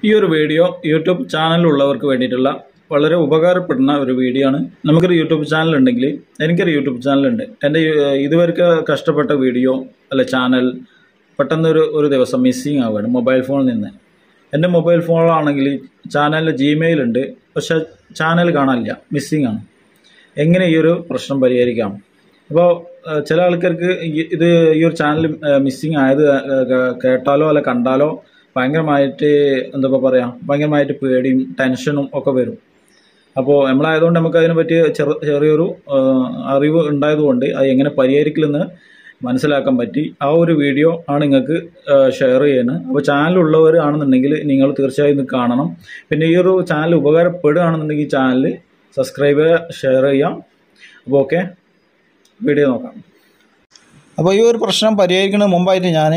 ഈ ഒരു video YouTube ചാനലിലുള്ളവർക്ക് വേണ്ടിയിട്ടുള്ള വളരെ ഉപകാരപ്പെടുന്ന ഒരു വീഡിയോ ആണ് നമുക്കൊരു യൂട്യൂബ് ചാനൽ ഉണ്ടെങ്കിൽ എനിക്കൊരു യൂട്യൂബ് ചാനലുണ്ട് എൻ്റെ യു- ഇതുവരെക്ക് കഷ്ടപ്പെട്ട വീഡിയോ അല്ല ചാനൽ പെട്ടെന്നൊരു ഒരു ദിവസം മിസ്സിങ് ആവുകയാണ് മൊബൈൽ ഫോണിൽ നിന്ന് എൻ്റെ മൊബൈൽ ഫോണിലാണെങ്കിൽ ചാനലിൽ ജിമെയിൽ ഉണ്ട് പക്ഷേ ചാനൽ കാണാനില്ല മിസ്സിങ് ആണ് എങ്ങനെ ഈ ഒരു പ്രശ്നം പരിഹരിക്കാം അപ്പോൾ ചില ആൾക്കാർക്ക് ഈ- ഇത് ഈ ഒരു ചാനൽ മിസ്സിങ് ആയത് ഏഹ്, കേ- കേട്ടാലോ അല്ല കണ്ടാലോ ഭയങ്കരമായിട്ട് എന്താ പറയുക ഭയങ്കരമായിട്ട് പേടിയും ടെൻഷനും ഒക്കെ വരും അപ്പോൾ നമ്മളായതുകൊണ്ട് നമുക്ക് അതിനെ പറ്റി ചെറു ചെറിയൊരു ഏഹ്, അറിവ് ഉണ്ടായതുകൊണ്ട് അത് എങ്ങനെ പരിഹരിക്കില്ലെന്ന് മനസ്സിലാക്കാൻ പറ്റി ആ ഒരു വീഡിയോ ആണ് നിങ്ങൾക്ക് ഷെയർ ചെയ്യുന്നത് അപ്പോൾ ചാനലുള്ളവർ ആണെന്നുണ്ടെങ്കിൽ നിങ്ങൾ തീർച്ചയായും ഇത് കാണണം പിന്നെ ഈ ഒരു ചാനൽ ഉപകാരപ്പെടുകയാണെന്നുണ്ടെങ്കിൽ ഈ ചാനൽ സബ്സ്ക്രൈബ് ചെയ്യുക ഷെയർ ചെയ്യാം അപ്പോൾ ഓക്കെ വീഡിയോ നോക്കാം അപ്പോൾ ഈ ഒരു പ്രശ്നം പരിഹരിക്കുന്നതിന് മുമ്പായിട്ട് ഞാൻ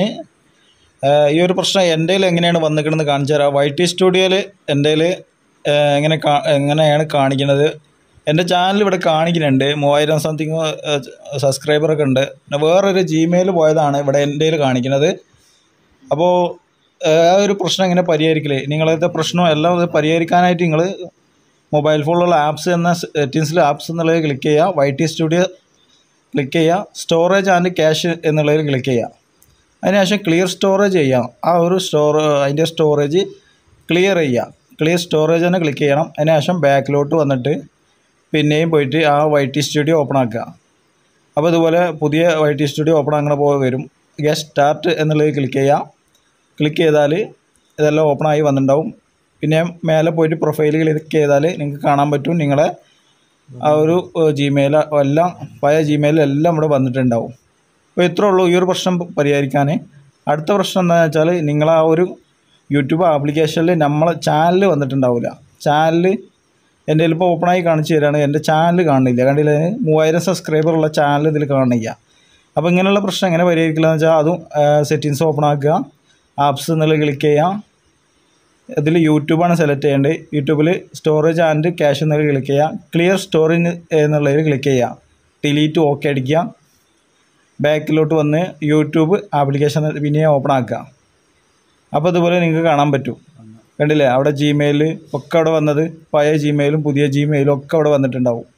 ഈ ഒരു പ്രശ്നം എൻ്റെ കയ്യിൽ എങ്ങനെയാണ് വന്നിരിക്കണമെന്ന് കാണിച്ചു തരാം വൈ ടി സ്റ്റുഡിയോയിൽ എൻ്റെ കയ്യിൽ എങ്ങനെ കാ എങ്ങനെയാണ് കാണിക്കുന്നത് എൻ്റെ ചാനൽ ഇവിടെ കാണിക്കുന്നുണ്ട് മൂവായിരം സംതിങ് സബ്സ്ക്രൈബറൊക്കെ ഉണ്ട് പിന്നെ വേറൊരു ജിമെയിൽ പോയതാണ് ഇവിടെ എൻ്റെ കയ്യിൽ കാണിക്കുന്നത് അപ്പോൾ ആ ഒരു പ്രശ്നം എങ്ങനെ പരിഹരിക്കല് നിങ്ങളത്തെ പ്രശ്നം എല്ലാം ഇത് പരിഹരിക്കാനായിട്ട് നിങ്ങൾ മൊബൈൽ ഫോണിലുള്ള ആപ്സ് എന്ന സെറ്റിങ്സിൽ ആപ്സ് എന്നുള്ളത് ക്ലിക്ക് ചെയ്യുക വൈ ടി സ്റ്റുഡിയോ ക്ലിക്ക് ചെയ്യുക സ്റ്റോറേജ് ആൻഡ് ക്യാഷ് എന്നുള്ളതിൽ ക്ലിക്ക് ചെയ്യുക അതിനുശേഷം ക്ലിയർ സ്റ്റോറേജ് ചെയ്യാം ആ ഒരു സ്റ്റോർ അതിൻ്റെ സ്റ്റോറേജ് ക്ലിയർ ചെയ്യുക ക്ലിയർ സ്റ്റോറേജ് തന്നെ ക്ലിക്ക് ചെയ്യണം അതിനുശേഷം ബാക്കിലോട്ട് വന്നിട്ട് പിന്നെയും പോയിട്ട് ആ വൈ ടി സ്റ്റുഡിയോ ഓപ്പൺ ആക്കുക അപ്പോൾ ഇതുപോലെ പുതിയ വൈ ടി സ്റ്റുഡിയോ ഓപ്പൺ അങ്ങനെ പോയി വരും ഗെറ്റ് സ്റ്റാർട്ട് എന്നുള്ളത് ക്ലിക്ക് ചെയ്യുക ക്ലിക്ക് ചെയ്താൽ ഇതെല്ലാം ഓപ്പൺ ആയി വന്നിട്ടുണ്ടാവും പിന്നെ മേലെ പോയിട്ട് പ്രൊഫൈൽ ക്ലിക്ക് ചെയ്താൽ നിങ്ങൾക്ക് കാണാൻ പറ്റും നിങ്ങളെ ആ ഒരു ജിമെയിൽ എല്ലാം പഴയ ജിമെയിൽ എല്ലാം ഇവിടെ വന്നിട്ടുണ്ടാവും അപ്പോൾ ഇത്രേ ഉള്ളൂ ഈ ഒരു പ്രശ്നം പരിഹരിക്കാൻ അടുത്ത പ്രശ്നം എന്താണെന്ന് വെച്ചാൽ നിങ്ങൾ ആ ഒരു യൂട്യൂബ് ആപ്ലിക്കേഷനിൽ നമ്മളെ ചാനൽ വന്നിട്ടുണ്ടാവില്ല ചാനൽ എൻ്റെ ഇപ്പോൾ ഓപ്പണായി കാണിച്ചു തരാണ് എൻ്റെ ചാനൽ കാണുന്നില്ല കണ്ടില്ല മൂവായിരം സബ്സ്ക്രൈബർ ഉള്ള ചാനൽ ഇതിൽ കാണില്ല അപ്പോൾ ഇങ്ങനെയുള്ള പ്രശ്നം എങ്ങനെ പരിഹരിക്കില്ല എന്ന് വെച്ചാൽ അതും സെറ്റിങ്സ് ഓപ്പൺ ആക്കുക ആപ്സ് എന്നുള്ളത് ക്ലിക്ക് ചെയ്യുക ഇതിൽ യൂട്യൂബാണ് സെലക്ട് ചെയ്യേണ്ടത് യൂട്യൂബിൽ സ്റ്റോറേജ് ആൻഡ് ക്യാഷ് എന്നുള്ളത് ക്ലിക്ക് ചെയ്യുക ക്ലിയർ സ്റ്റോറേജ് എന്നുള്ളതിൽ ക്ലിക്ക് ചെയ്യുക ഡിലീറ്റ് ഓക്കെ അടിക്കുക ബാക്കിലോട്ട് വന്ന് യൂട്യൂബ് ആപ്ലിക്കേഷൻ പിന്നെ ഓപ്പൺ ആക്കുക അപ്പോൾ ഇതുപോലെ നിങ്ങൾക്ക് കാണാൻ പറ്റും കണ്ടില്ലേ അവിടെ ജിമെയിൽ ഒക്കെ അവിടെ വന്നത് പഴയ ജിമെയിലും പുതിയ ജിമെയിലും ഒക്കെ അവിടെ വന്നിട്ടുണ്ടാവും